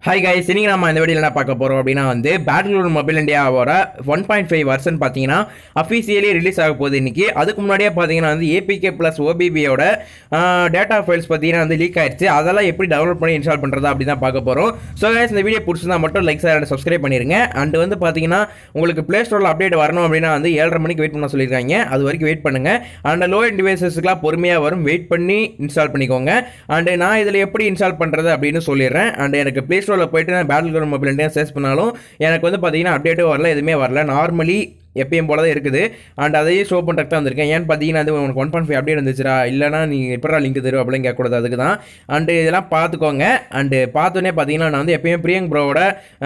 hi guys இன்னைக்கு நம்ம இந்த வீடியோவில் என்ன பார்க்க போகிறோம் அப்படின்னா வந்து பேட்டில் மொபைல் இந்தியாவோட ஒன் பாயிண்ட் ஃபைவ் வருஷன் பார்த்தீங்கன்னா அஃபீஷியலி ரிலீஸ் ஆக போகுது இன்னைக்கு அதுக்கு முன்னாடியே பார்த்தீங்கன்னா வந்து ஏபிகே ப்ளஸ் ஓபிபியோட டேட்டா ஃபைல்ஸ் பார்த்தீங்கன்னா வந்து லீக் ஆயிடுச்சு அதெல்லாம் எப்படி டவுன்லோட் பண்ணி இன்ஸ்டால் பண்ணுறதா அப்படி தான் பார்க்க போகிறோம் ஸோ கைஸ் இந்த வீடியோ பிடிச்சிருந்தா மட்டும் லைக் சார் சப்ஸ்கிரைப் பண்ணிருங்க அண்ட் வந்து பார்த்தீங்கன்னா உங்களுக்கு ப்ளே ஸ்டோரில் அப்டேட் வரணும் அப்படின்னா வந்து ஏழரை மணிக்கு வெயிட் பண்ண சொல்லியிருக்காங்க அது வரைக்கும் வெயிட் பண்ணுங்க அண்ட் லோ எண்ட் டிவைசஸ்க்குலாம் பொறுமையாக வரும் வெயிட் பண்ணி இன்ஸ்டால் பண்ணிக்கோங்க அண்ட் நான் இதில் எப்படி இன்ஸ்டால் பண்ணுறது அப்படின்னு சொல்லிடுறேன் அண்ட் எனக்கு ப்ளே ஸ்டோரில் போயிட்டு நான் battleground mobile India search பண்ணாலும் எனக்கு வந்து பார்த்தீங்கன்னா அப்டேட்டும் வரல எதுவுமே வரல நார்மலி எப்பயும் போல தான் இருக்குது அண்ட் அதையே ஷோ பண்ணுறதுக்கு தான் வந்திருக்கேன் ஏன்னு பார்த்தீங்கன்னா அது உனக்கு ஒன் பாயிண்ட் ஃபைவ் அப்டேட் இருந்துச்சுடா இல்லைனா நீ எப்படா லிங்க் தரும் அப்படின்னு கேட்கக்கூடாது அதுக்கு தான் அண்டு இதெல்லாம் பார்த்துக்கோங்க அண்டு பார்த்தோன்னே பார்த்தீங்கன்னா நான் வந்து எப்பயும் பிரியங்க் ப்ரோவோட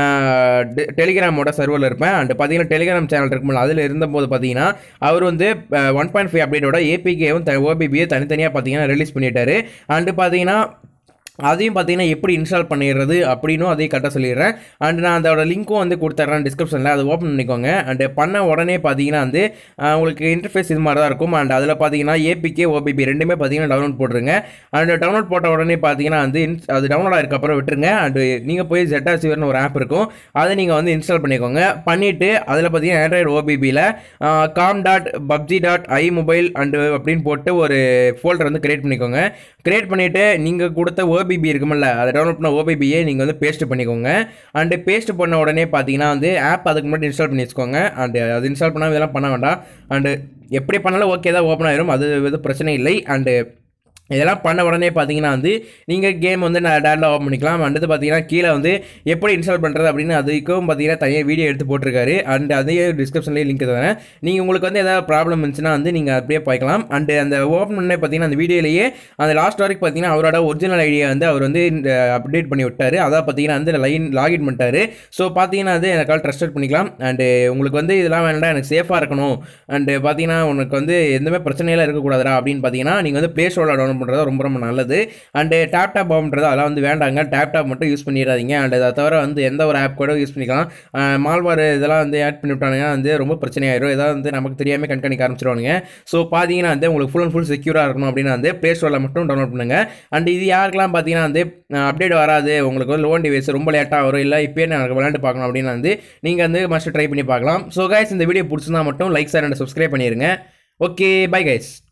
டெலிகிராமோட சர்வரில் இருப்பேன் அண்ட் பார்த்தீங்கன்னா டெலிகிராம் சேனல் இருக்கும்போது அதில் இருந்தபோது பார்த்தீங்கன்னா அவர் வந்து ஒன் பாயிண்ட் ஃபைவ் அப்டேட்டோட ஏபிகேவும் ஓபிபியை தனித்தனியாக பார்த்தீங்கன்னா ரிலீஸ் பண்ணிட்டாரு அண்டு பார்த்தீங்கன்னா அதையும் பார்த்தீங்கன்னா எப்படி இன்ஸ்டால் பண்ணிடுறது அப்படின்னும் அதையும் கட்ட சொல்லிடுறேன் அண்ட் நான் அதோட லிங்க்கும் வந்து கொடுத்துட்றேன் டிஸ்கிரிப்ஷனில் அதை ஓப்பன் பண்ணிக்கோங்க அண்ட் பண்ண உடனே பார்த்தீங்கன்னா வந்து ஆஹ், உங்களுக்கு இன்டர்ஃபேஸ் இது மாதிரி தான் இருக்கும் அண்ட் அதில் பார்த்தீங்கன்னா ஏபிகே ஓபிபி ரெண்டுமே பார்த்தீங்கன்னா டவுன்லோட் போட்டுருங்க அண்ட் டவுன்லோட் போட்ட உடனே பார்த்தீங்கன்னா வந்து ins- அது டவுன்லோட் ஆயிருக்க அப்புறம் விட்டுருங்க அண்ட் நீங்கள் போய் ஜெட்டாசிவர்னு ஒரு ஆப் இருக்கும் அதை நீங்கள் வந்து இன்ஸ்டால் பண்ணிக்கோங்க பண்ணிவிட்டு அதில் பார்த்தீங்கன்னா ஆண்ட்ராய்டு ஓபிபியில் com dot PUBG dot I mobile and அப்படின்னு போட்டு ஒரு ஃபோல்டர் வந்து கிரியேட் பண்ணிக்கோங்க கிரியேட் பண்ணிவிட்டு நீங்கள் கொடுத்த ஓபிபி இருக்குமில்ல அதை டவுன்லோட் பண்ண ஓபிபியை நீங்கள் வந்து பேஸ்ட் பண்ணிக்கோங்க அண்டு பேஸ்ட் பண்ண உடனே பார்த்தீங்கன்னா வந்து ஆப் அதுக்கு முன்னாடி இன்ஸ்டால் பண்ணி வச்சுக்கோங்க அண்டு அது இன்ஸ்டால் பண்ணால் இதெல்லாம் பண்ண வேண்டாம் அண்டு எப்படி பண்ணாலும் ஓகே தான் ஓப்பன் ஆயிரும் அது எதுவும் பிரச்சனை இல்லை அண்டு இதெல்லாம் பண்ண உடனே பார்த்தீங்கன்னா வந்து நீங்கள் கேம் வந்து நான் டேரில் ஓப்பன் பண்ணிக்கலாம் அடுத்து பார்த்தீங்கன்னா கீழே வந்து எப்படி இன்ஸ்டால் பண்ணுறது அப்படின்னு அதுக்கும் பார்த்தீங்கன்னா தனியாக வீடியோ எடுத்து போட்டிருக்காரு அண்ட் அதையே டிஸ்கிரிப்ஷன்லேயே லிங்க் தரேன் நீங்கள் உங்களுக்கு வந்து ஏதாவது ப்ராப்ளம் இருந்துச்சுன்னா வந்து நீங்கள் அப்படியே பார்க்கலாம் அண்ட் அந்த ஓப்பன் பண்ணே பார்த்தீங்கன்னா அந்த வீடியோலேயே அந்த லாஸ்ட் வரைக்கும் பார்த்தீங்கன்னா அவரோட ஒரிஜினல் ஐடியா வந்து அவர் வந்து அப்டேட் பண்ணி விட்டார் அதான் பார்த்தீங்கன்னா வந்து லைன் லாகின் பண்ணிட்டாரு ஸோ பார்த்தீங்கன்னா அது எனக்கால் ட்ரஸ்டட் பண்ணிக்கலாம் அண்டு உங்களுக்கு வந்து இதெல்லாம் வேண்டாம் எனக்கு சேஃபாக இருக்கணும் அண்டு பார்த்தீங்கன்னா உனக்கு வந்து எந்தமே பிரச்சனையெல்லாம் இருக்கக்கூடாதுடா அப்படின்னு பார்த்தீங்கன்னா நீங்கள் வந்து ப்ளே ஸ்டோரில் டவுன்லோட் பண்ணுறது ரொம்ப ரொம்ப நல்லது அண்டு டேப் டாப் ஆகுன்றது அதெல்லாம் வந்து வேண்டாங்க டேப் டாப் மட்டும் யூஸ் பண்ணிடாதீங்க அண்ட் அதை தவிர வந்து எந்த ஒரு ஆப் கூட யூஸ் பண்ணிக்கலாம் மால்வார் இதெல்லாம் வந்து ஆட் பண்ணி விட்டானுங்க வந்து ரொம்ப பிரச்சனையாயிரும் ஏதாவது வந்து நமக்கு தெரியாமல் கண்காணிக்க ஆரம்பிச்சிருவானுங்க ஸோ பார்த்தீங்கன்னா வந்து உங்களுக்கு ஃபுல் அண்ட் ஃபுல் செக்யூராக இருக்கணும் அப்படின்னு வந்து ப்ளே ஸ்டோரில் மட்டும் டவுன்லோட் பண்ணுங்கள் அண்ட் இது யாருக்கெல்லாம் பார்த்தீங்கன்னா வந்து அப்டேட் வராது உங்களுக்கு வந்து லோன் டிவைஸ் ரொம்ப லேட்டாக வரும் இல்லை இப்போயே எனக்கு விளையாண்டு பார்க்கணும் அப்படின்னு வந்து நீங்கள் வந்து மஸ்ட் ட்ரை பண்ணி பார்க்கலாம் ஸோ கைஸ் இந்த வீடியோ பிடிச்சிருந்தா மட்டும் லைக் சார் அண்ட் சப்ஸ்கிரைப் பண்ணிடுங்க ஓகே பை கைஸ்